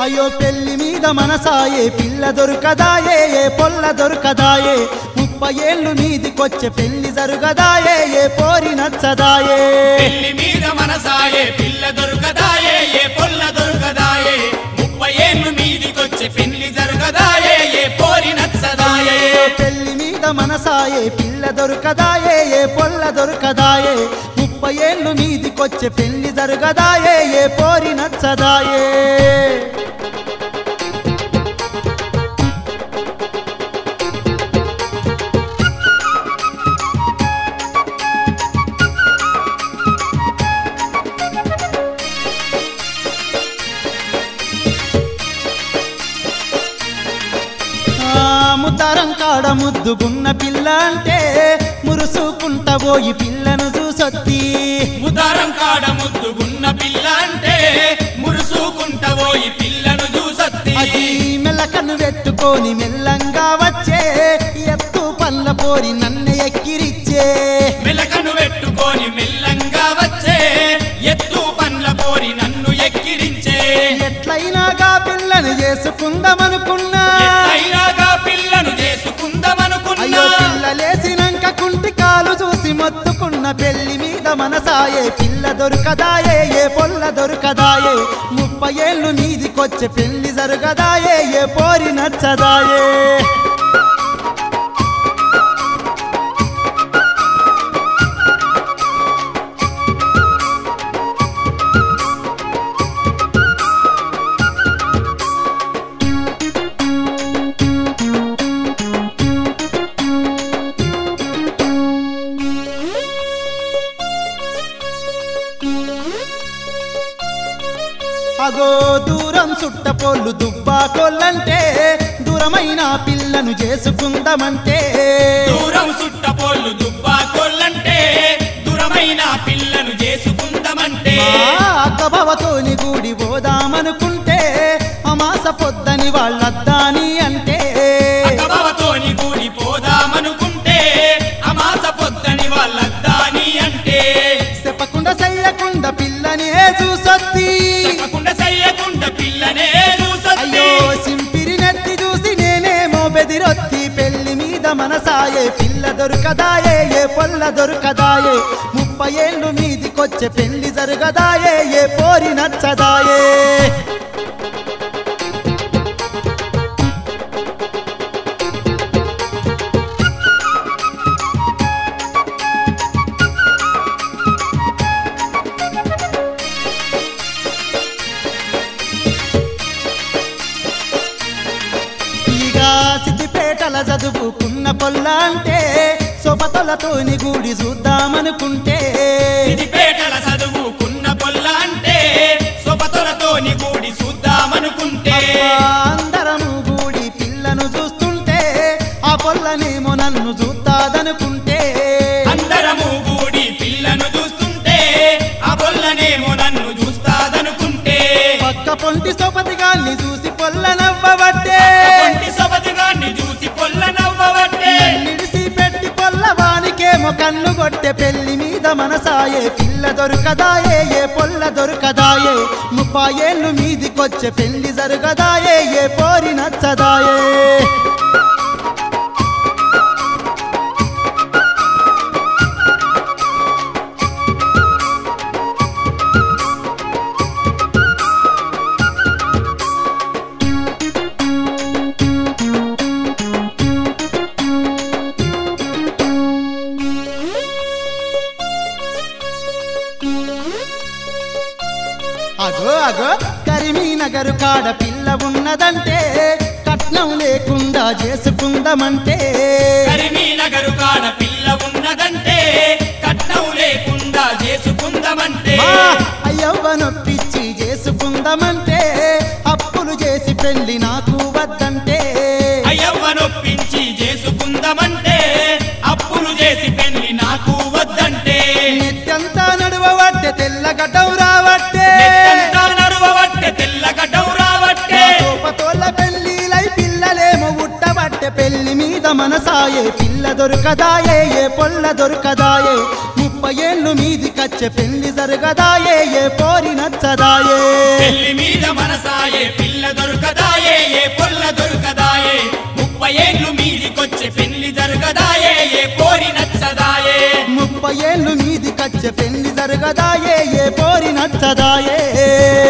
అయ్యో పెళ్లి మీద మనసాయే పిల్ల దొరకదాయే ఏ పొల్ల దొరకదాయే ముప్పై ఏళ్ళు మీదికొచ్చే పెళ్లి జరుగదాయే ఏ పోరి నచ్చదాయే పెళ్లి మీద మనసాయే పిల్ల దొరకదాయే ఏ పొల్ల దొరకదాయే ముప్పై ఏళ్ళు మీదికొచ్చే పెళ్లి జరగదాయే ఏ పోరి నచ్చదాయే పెళ్లి మీద మనసాయే పిల్ల దొరకదాయే ఏ పొల్ల దొరకదాయే ముప్పై ఏళ్ళు మీదికొచ్చే పెళ్లి జరగదాయే ఏ పోరి నచ్చదాయే ఆ, ముతారం కాడ ముద్దుగున్న పిల్ల అంటే మురుసుకుంటబోయి పిల్లను చూసొత్తి ముదారం కాడ ముద్దుగున్న పిల్ల అంటే మురుసుకుంటవోయి పిల్లను చూసత్తి అది మెల్లకన్ను పెట్టుకొని మెల్లంగా వచ్చే ఎత్తు పల్ల పోరి నన్ను ఎక్కిరిచ్చే మెలకను పెట్టుకొని మెల్లంగా వచ్చే ఎత్తు పండ్ల పోరి నన్ను ఎక్కిరించే ఎట్లయినాగా పిల్లను చేసుకుందామనుకున్నా ఎట్లయినాగా పిల్లను అయ్యో చేసుకుందామనుకున్నా పిల్లలేసినాక కుంటి కాలు చూసి మొత్తుకున్న పెళ్లి మీద మనసాయే పిల్ల దొరకదాయే ఏ పొల్ల దొరకదాయే ముప్పై ఏళ్ళు నీదికొచ్చే పెళ్లి జరగదాయే ఏ పోరి నచ్చదాయే అగో దూరం చుట్టపోళ్ళు దుబ్బాకోళ్ళంటే దూరమైన పిల్లను చేసుకుందామంటే దూరం సుట్టపోళ్ళు దుబ్బాకోళ్ళంటే దూరమైన పిల్లను చేసుకుందామంటే మా అక్కభవతోని గూడి పోదామనుకుంటే అమాస పొద్దని వాళ్ళద్దాని అంటే అక్కబావతోని కూడి పోదామనుకుంటే అమాస పొద్దని వాళ్ళద్దాని అంటే చెప్పకుండా చెయ్యకుండా పిల్లనే చూసొత్తి చెప్పకుండా చెయ్యకుండా పిల్లనే చూసొత్తి అయ్యో సింపిరి నెత్తి చూసి నేనేమో బెదిరొత్తి పెళ్లి మీద మనసాయే పిల్ల దొరకదాయే ఏ పొల్ల దొరకదాయే ముప్పై ఏళ్ళు మీదికొచ్చే పెళ్లి జరగదాయే ఏ పోరి నచ్చదాయే ఇక సిద్దిపేటల చదువుకున్న పొల్ల అంటే సొపతలతోని గూడి చూద్దామనుకుంటే సిద్దిపేటల చదువుకున్న పొల్ల అంటే సొపతొలతోని కూడి చూద్దామనుకుంటే అబ్బా, అందరము గూడి పిల్లను చూస్తుంటే ఆ పొల్లనేమో నన్ను చూస్తాదనుకుంటే అందరము కూడి పిల్లను చూస్తుంటే ఆ పొల్లనేమో నన్ను చూస్తాదనుకుంటే పక్క పొంటి సొపతిగాల్ని చూసి పొల్ల నవ్వబట్టే కొంటి సొబతిగాన్ని చూసి పొల్ల నవ్వబట్టే నిడిసి పెట్టి పొల్లవానికేమో కన్ను కొట్టే పెళ్లి మీద మనసాయే పిల్ల దొరకదాయే ఏ పొల్ల దొరకదాయే ముప్పై ఏళ్ళు మీదికొచ్చే పెళ్లి జరగదాయే ఏ పోరి నచ్చదాయే అగో అగో కరిమీనగరు కాడ పిల్ల ఉన్నదంటే కట్నం లేకుండా చేసుకుందామంటే కరిమీనగరు కాడ పిల్ల ఉన్నదంటే కట్నం లేకుండా చేసుకుందామంటే మా అయ్యవ్వనొప్పిచ్చి చేసుకుందామంటే అప్పులు చేసి పెళ్లి నాకు వద్దంటే అయ్యవ్వ నొప్పించి చేసుకుందామంటే అప్పులు చేసి పెళ్లి నాకు వద్దంటే నెత్తంతా నడువబట్టే తెల్లగడ్డం రావట్టే నెత్తంతా నడువబట్టే తెల్లగడ్డం రావట్టే తోపతోళ్ళ పెళ్లిలై పిల్లలేమో ఉట్టబట్టే పెళ్లి మీద మనసాయే పిల్ల దొరకదాయే ఏ పొల్ల దొరకదాయే ముప్పై ముప్పై ఏళ్ళు మీది కచ్చే పెళ్లి జరగదాయే ఏ పోరి నచ్చదాయే పెళ్లి మీద మనసాయే పిల్ల దొరకదాయే ఏ పొల్ల దొరకదాయే ముప్పై ఏళ్ళు మీదికొచ్చే పెళ్లి జరగదాయే ఏ పోరి నచ్చదాయే ముప్పై ఏళ్ళు మీది కచ్చే పెళ్లి జరగదాయే ఏ పోరి నచ్చదాయే